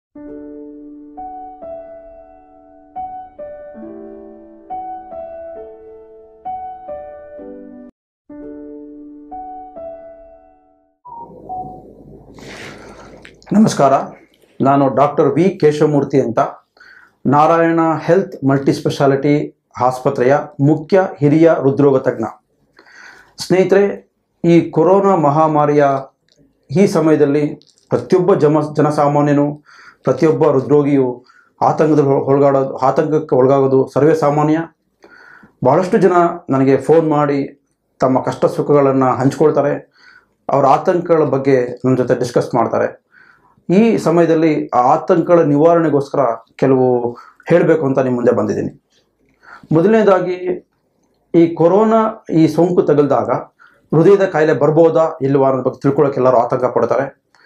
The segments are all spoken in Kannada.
ನಮಸ್ಕಾರ ನಾನು ಡಾಕ್ಟರ್ ವಿ ಕೇಶವಮೂರ್ತಿ ಅಂತ ನಾರಾಯಣ ಹೆಲ್ತ್ ಮಲ್ಟಿ ಸ್ಪೆಷಾಲಿಟಿ ಆಸ್ಪತ್ರೆಯ ಮುಖ್ಯ ಹಿರಿಯ ಹೃದ್ರೋಗ ತಜ್ಞ ಸ್ನೇಹಿತರೆ ಈ ಕೊರೋನಾ ಮಹಾಮಾರಿಯ ಈ ಸಮಯದಲ್ಲಿ ಪ್ರತಿಯೊಬ್ಬ ಜಮ ಜನಸಾಮಾನ್ಯನು ಪ್ರತಿಯೊಬ್ಬ ಹೃದ್ರೋಗಿಯು ಆತಂಕದಲ್ಲಿ ಒಳ- ಒಳಗಾಡೋದು ಆತಂಕಕ್ಕೆ ಒಳಗಾಗೋದು ಸರ್ವೇ ಸಾಮಾನ್ಯ ಭಾಳಷ್ಟು ಜನ ನನಗೆ ಫೋನ್ ಮಾಡಿ ತಮ್ಮ ಕಷ್ಟ ಸುಖಗಳನ್ನು ಹಂಚ್ಕೊಳ್ತಾರೆ ಅವರ ಆತಂಕಗಳ ಬಗ್ಗೆ ನನ್ನ ಜೊತೆ ಡಿಸ್ಕಸ್ ಮಾಡ್ತಾರೆ ಈ ಸಮಯದಲ್ಲಿ ಆ ಆತಂಕಗಳ ನಿವಾರಣೆಗೋಸ್ಕರ ಕೆಲವು ಹೇಳಬೇಕು ಅಂತ ನಿಮ್ಮ ಮುಂದೆ ಬಂದಿದ್ದೀನಿ ಮೊದಲನೇದಾಗಿ ಈ ಕೊರೋನಾ ಈ ಸೋಂಕು ತಗುಲಿದಾಗ ಹೃದಯದ ಕಾಯಿಲೆ ಬರ್ಬೋದಾ ಇಲ್ವಾ ಅನ್ನೋದ್ರ ಬಗ್ಗೆ ತಿಳ್ಕೊಳ್ಳೋಕೆ ಎಲ್ಲರೂ ಆತಂಕ ಪಡ್ತಾರೆ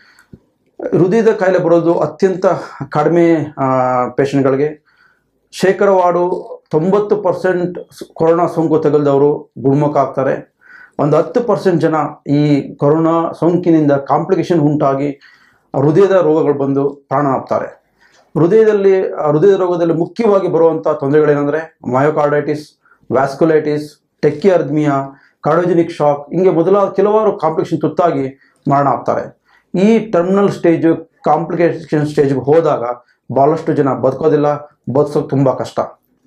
ಹೃದಯದ ಕಾಯಿಲೆ ಬರೋದು ಅತ್ಯಂತ ಕಡಿಮೆ ಪೇಷಂಟ್ಗಳಿಗೆ ಶೇಕಡವಾರು ತೊಂಬತ್ತು ಪರ್ಸೆಂಟ್ ಕೊರೋನಾ ಸೋಂಕು ತಗುಲಿದವರು ಗುಣಮುಖ ಆಗ್ತಾರೆ ಒಂದು ಹತ್ತು ಪರ್ಸೆಂಟ್ ಜನ ಈ ಕೊರೋನಾ ಸೋಂಕಿನಿಂದ ಕಾಂಪ್ಲಿಕೇಶನ್ ಉಂಟಾಗಿ ಹೃದಯದ ರೋಗಗಳು ಬಂದು ಪ್ರಾಣ ಆಪ್ತಾರೆ ಹೃದಯದಲ್ಲಿ ಆ ಹೃದಯದ ರೋಗದಲ್ಲಿ ಮುಖ್ಯವಾಗಿ ಬರುವಂಥ ತೊಂದರೆಗಳೇನೆಂದರೆ ಮಯೋಕಾರ್ಡೈಟಿಸ್ ವ್ಯಾಸ್ಕುಲೈಟಿಸ್ ಟೆಕ್ಕಿಅರ್ದ್ಮಿಯಾ ಕಾರ್ಡೋಜೆನಿಕ್ ಶಾಕ್ ಹಿಂಗೆ ಮೊದಲಾದ ಕೆಲವಾರು ಕಾಂಪ್ಲಿಕೇಶನ್ ತುತ್ತಾಗಿ ಮರಣ ಆಗ್ತಾರೆ ಈ ಟರ್ಮಿನಲ್ ಸ್ಟೇಜು ಕಾಂಪ್ಲಿಕೇಶನ್ ಸ್ಟೇಜ್ಗೆ ಹೋದಾಗ ಭಾಳಷ್ಟು ಜನ ಬದುಕೋದಿಲ್ಲ ಬದುಕೋದು ತುಂಬ ಕಷ್ಟ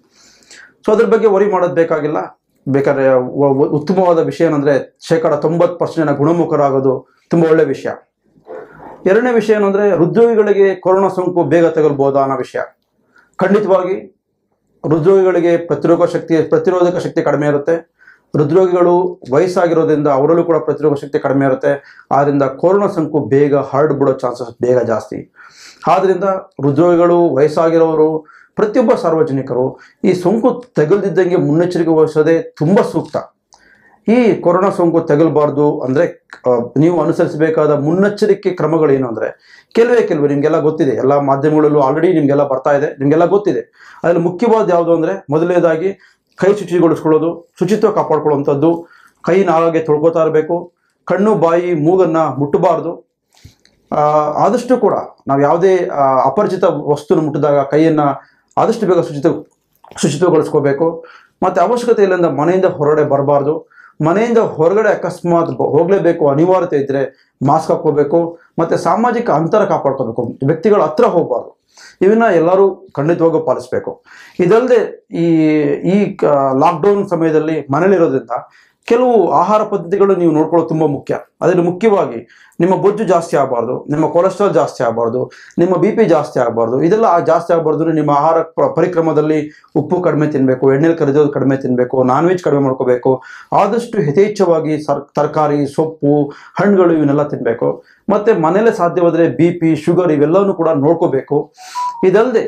ಸೊ ಅದ್ರ ಬಗ್ಗೆ ವರಿ ಮಾಡೋದು ಬೇಕಾಗಿಲ್ಲ ಬೇಕಾದ್ರೆ ವ- ವ- ಉತ್ತಮವಾದ ವಿಷಯ ಏನಂದರೆ ಶೇಕಡ ತೊಂಬತ್ತು ಪರ್ಸೆಂಟ್ ಜನ ಗುಣಮುಖರಾಗೋದು ತುಂಬ ಒಳ್ಳೆಯ ವಿಷಯ ಎರಡನೇ ವಿಷಯ ಏನಂದರೆ ಹೃದ್ರೋಗಿಗಳಿಗೆ ಕೊರೋನಾ ಸೋಂಕು ಬೇಗ ತಗಲ್ಬೋದಾ ಅನ್ನೋ ವಿಷಯ ಖಂಡಿತವಾಗಿ ಹೃದ್ರೋಗಿಗಳಿಗೆ ಪ್ರತಿರೋಧ ಶಕ್ತಿ ಪ್ರತಿರೋಧಕ ಶಕ್ತಿ ಕಡಿಮೆ ಇರುತ್ತೆ ಹೃದ್ರೋಗಿಗಳು ವಯಸ್ಸಾಗಿರೋದ್ರಿಂದ ಅವರಲ್ಲೂ ಕೂಡ ಪ್ರತಿರೋಧ ಶಕ್ತಿ ಕಡಿಮೆ ಇರುತ್ತೆ ಆದ್ದರಿಂದ ಕೊರೋನಾ ಸೋಂಕು ಬೇಗ ಹರಡ್ಬಿಡೋ ಚಾನ್ಸಸ್ ಬೇಗ ಜಾಸ್ತಿ ಆದ್ದರಿಂದ ಹೃದ್ರೋಗಿಗಳು ವಯಸ್ಸಾಗಿರೋರು ಪ್ರತಿಯೊಬ್ಬ ಸಾರ್ವಜನಿಕರು ಈ ಸೋಂಕು ತಗುಲ್ದಿದ್ದಂಗೆ ಮುನ್ನೆಚ್ಚರಿಕೆ ವಹಿಸೋದೇ ತುಂಬ ಸೂಕ್ತ ಈ ಕೊರೋನಾ ಸೋಂಕು ತಗಲ್ಬಾರ್ದು ಅಂದರೆ ನೀವು ಅನುಸರಿಸಬೇಕಾದ ಮುನ್ನೆಚ್ಚರಿಕೆ ಕ್ರಮಗಳೇನು ಅಂದರೆ ಕೆಲವೇ ಕೆಲವು ನಿಮಗೆಲ್ಲ ಗೊತ್ತಿದೆ ಎಲ್ಲ ಮಾಧ್ಯಮಗಳಲ್ಲೂ ಆಲ್ರೆಡಿ ನಿಮಗೆಲ್ಲ ಬರ್ತಾ ಇದೆ ನಿಮಗೆಲ್ಲ ಗೊತ್ತಿದೆ ಅದರಲ್ಲಿ ಮುಖ್ಯವಾದ ಯಾವುದು ಅಂದರೆ ಮೊದಲನೇದಾಗಿ ಕೈ ಶುಚಿಗೊಳಿಸ್ಕೊಳ್ಳೋದು ಶುಚಿತ್ವ ಕಾಪಾಡ್ಕೊಳ್ಳುವಂಥದ್ದು ಕೈನ ಆಗಾಗ್ಗೆ ತೊಳ್ಕೊತಾ ಇರಬೇಕು ಕಣ್ಣು ಬಾಯಿ ಮೂಗನ್ನು ಮುಟ್ಟಬಾರ್ದು ಆ, ಆದಷ್ಟು ಕೂಡ ನಾವು ಯಾವುದೇ ಆ, ಅಪರಿಚಿತ ವಸ್ತುನ ಮುಟ್ಟಿದಾಗ ಕೈಯನ್ನು ಆದಷ್ಟು ಬೇಗ ಶುಚಿತ್ವ ಶುಚಿತ್ವಗೊಳಿಸ್ಕೋಬೇಕು ಮತ್ತು ಅವಶ್ಯಕತೆ ಇಲ್ಲಂದ ಮನೆಯಿಂದ ಹೊರಗಡೆ ಬರಬಾರ್ದು ಮನೆಯಿಂದ ಹೊರಗಡೆ ಅಕಸ್ಮಾತ್ ಬ- ಹೋಗಲೇಬೇಕು ಅನಿವಾರ್ಯತೆ ಇದ್ದರೆ ಮಾಸ್ಕ್ ಹಾಕ್ಕೋಬೇಕು ಮತ್ತು ಸಾಮಾಜಿಕ ಅಂತರ ಕಾಪಾಡ್ಕೋಬೇಕು ವ್ಯಕ್ತಿಗಳ ಹತ್ರ ಹೋಗಬಾರ್ದು ಇವನ್ನ ಎಲ್ಲರೂ ಖಂಡಿತವಾಗೂ ಪಾಲಿಸಬೇಕು ಇದಲ್ಲದೆ ಈ ಈ ಲಾಕ್ಡೌನ್ ಸಮಯದಲ್ಲಿ ಮನೇಲಿರೋದ್ರಿಂದ ಕೆಲವು ಆಹಾರ ಪದ್ಧತಿಗಳು ನೀವು ನೋಡ್ಕೊಳ್ಳೋದು ತುಂಬ ಮುಖ್ಯ ಅದರಲ್ಲಿ ಮುಖ್ಯವಾಗಿ ನಿಮ್ಮ ಬೊಜ್ಜು ಜಾಸ್ತಿ ಆಗಬಾರ್ದು ನಿಮ್ಮ ಕೊಲೆಸ್ಟ್ರಾಲ್ ಜಾಸ್ತಿ ಆಗಬಾರ್ದು ನಿಮ್ಮ ಬಿ ಪಿ ಜಾಸ್ತಿ ಆಗಬಾರ್ದು ಇದೆಲ್ಲ ಆ- ಜಾಸ್ತಿ ಆಗಬಾರ್ದು ಅಂದ್ರೆ ನಿಮ್ಮ ಆಹಾರ ಪ- ಪರಿಕ್ರಮದಲ್ಲಿ ಉಪ್ಪು ಕಡಿಮೆ ತಿನ್ನಬೇಕು ಎಣ್ಣೆಲಿ ಕರಿದೋದು ಕಡಿಮೆ ತಿನ್ನಬೇಕು ನಾನ್ ವೆಜ್ ಕಡಿಮೆ ಮಾಡ್ಕೋಬೇಕು ಆದಷ್ಟು ಯಥೇಚ್ಛವಾಗಿ ಸರ್ ತರಕಾರಿ ಸೊಪ್ಪು ಹಣ್ಣುಗಳು ಇವನ್ನೆಲ್ಲ ತಿನ್ನಬೇಕು ಮತ್ತು ಮನೇಲೆ ಸಾಧ್ಯವಾದರೆ ಬಿ ಪಿ ಶುಗರ್ ಇವೆಲ್ಲವನ್ನೂ ಕೂಡ ನೋಡ್ಕೋಬೇಕು ಇದಲ್ಲದೆ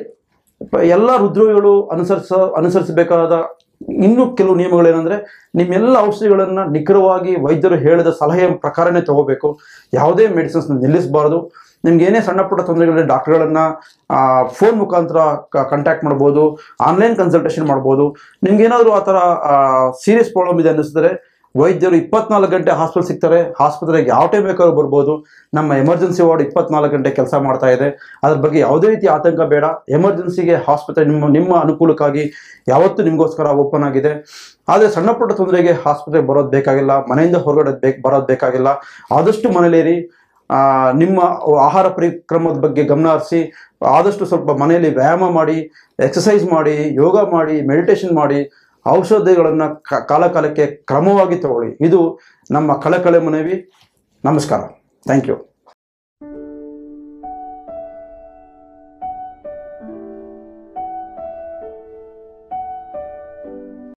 ಎಲ್ಲ ಹೃದ್ರೋಗಿಗಳು ಅನುಸರಿಸ ಅನುಸರಿಸಬೇಕಾದ ಇನ್ನೂ ಕೆಲವು ನಿಯಮಗಳೇನೆಂದರೆ ನಿಮ್ಮೆಲ್ಲ ಔಷಧಿಗಳನ್ನು ನಿಖರವಾಗಿ ವೈದ್ಯರು ಹೇಳಿದ ಸಲಹೆಯ ಪ್ರಕಾರನೇ ತಗೋಬೇಕು ಯಾವುದೇ ಮೆಡಿಸಿನ್ಸ್ನ ನಿಲ್ಲಿಸಬಾರ್ದು ನಿಮ್ಗೆ ಏನೇ ಸಣ್ಣ ಪುಟ್ಟ ತೊಂದರೆಗಳಿದ್ರೆ ಡಾಕ್ಟರ್ಗಳನ್ನು ಫೋನ್ ಮುಖಾಂತರ ಕಾಂಟ್ಯಾಕ್ಟ್ ಮಾಡ್ಬೋದು ಆನ್ಲೈನ್ ಕನ್ಸಲ್ಟೇಷನ್ ಮಾಡ್ಬೋದು ನಿಮ್ಗೇನಾದರೂ ಆ ಥರ ಸೀರಿಯಸ್ ಪ್ರಾಬ್ಲಮ್ ಇದೆ ಅನ್ನಿಸಿದ್ರೆ ವೈದ್ಯರು ಇಪ್ಪತ್ನಾಲ್ಕು ಗಂಟೆ ಹಾಸ್ಪಿಟಲ್ ಸಿಗ್ತಾರೆ ಆಸ್ಪತ್ರೆಗೆ ಯಾವ ಟೈಮ್ ಬೇಕಾದ್ರೂ ಬರ್ಬೋದು ನಮ್ಮ ಎಮರ್ಜೆನ್ಸಿ ವಾರ್ಡ್ ಇಪ್ಪತ್ನಾಲ್ಕು ಗಂಟೆ ಕೆಲಸ ಮಾಡ್ತಾ ಇದೆ ಅದ್ರ ಬಗ್ಗೆ ಯಾವುದೇ ರೀತಿ ಆತಂಕ ಬೇಡ ಎಮರ್ಜೆನ್ಸಿಗೆ ಆಸ್ಪತ್ರೆ ನಿಮ್ಮ ನಿಮ್ಮ ಅನುಕೂಲಕ್ಕಾಗಿ ಯಾವತ್ತೂ ನಿಮಗೋಸ್ಕರ ಓಪನ್ ಆಗಿದೆ ಆದರೆ ಸಣ್ಣ ಪುಟ್ಟ ತೊಂದರೆಗೆ ಆಸ್ಪತ್ರೆಗೆ ಬರೋದು ಬೇಕಾಗಿಲ್ಲ ಮನೆಯಿಂದ ಹೊರಗಡೆ ಬೇಕು ಬರೋದು ಬೇಕಾಗಿಲ್ಲ ಆದಷ್ಟು ಮನೇಲಿರಿ ಆ, ನಿಮ್ಮ ಆಹಾರ ಪರಿಕ್ರಮದ ಬಗ್ಗೆ ಗಮನ ಹರಿಸಿ ಆದಷ್ಟು ಸ್ವಲ್ಪ ಮನೆಯಲ್ಲಿ ವ್ಯಾಯಾಮ ಮಾಡಿ ಎಕ್ಸಸೈಸ್ ಮಾಡಿ ಯೋಗ ಮಾಡಿ ಮೆಡಿಟೇಷನ್ ಮಾಡಿ ಔಷಧಿಗಳನ್ನು ಕಾಲ ಕಾಲಕ್ಕೆ ಕ್ರಮವಾಗಿ ತಗೊಳ್ಳಿ ಇದು ನಮ್ಮ ಕಳಕಳೆ ಮನವಿ ನಮಸ್ಕಾರ ಥ್ಯಾಂಕ್ ಯು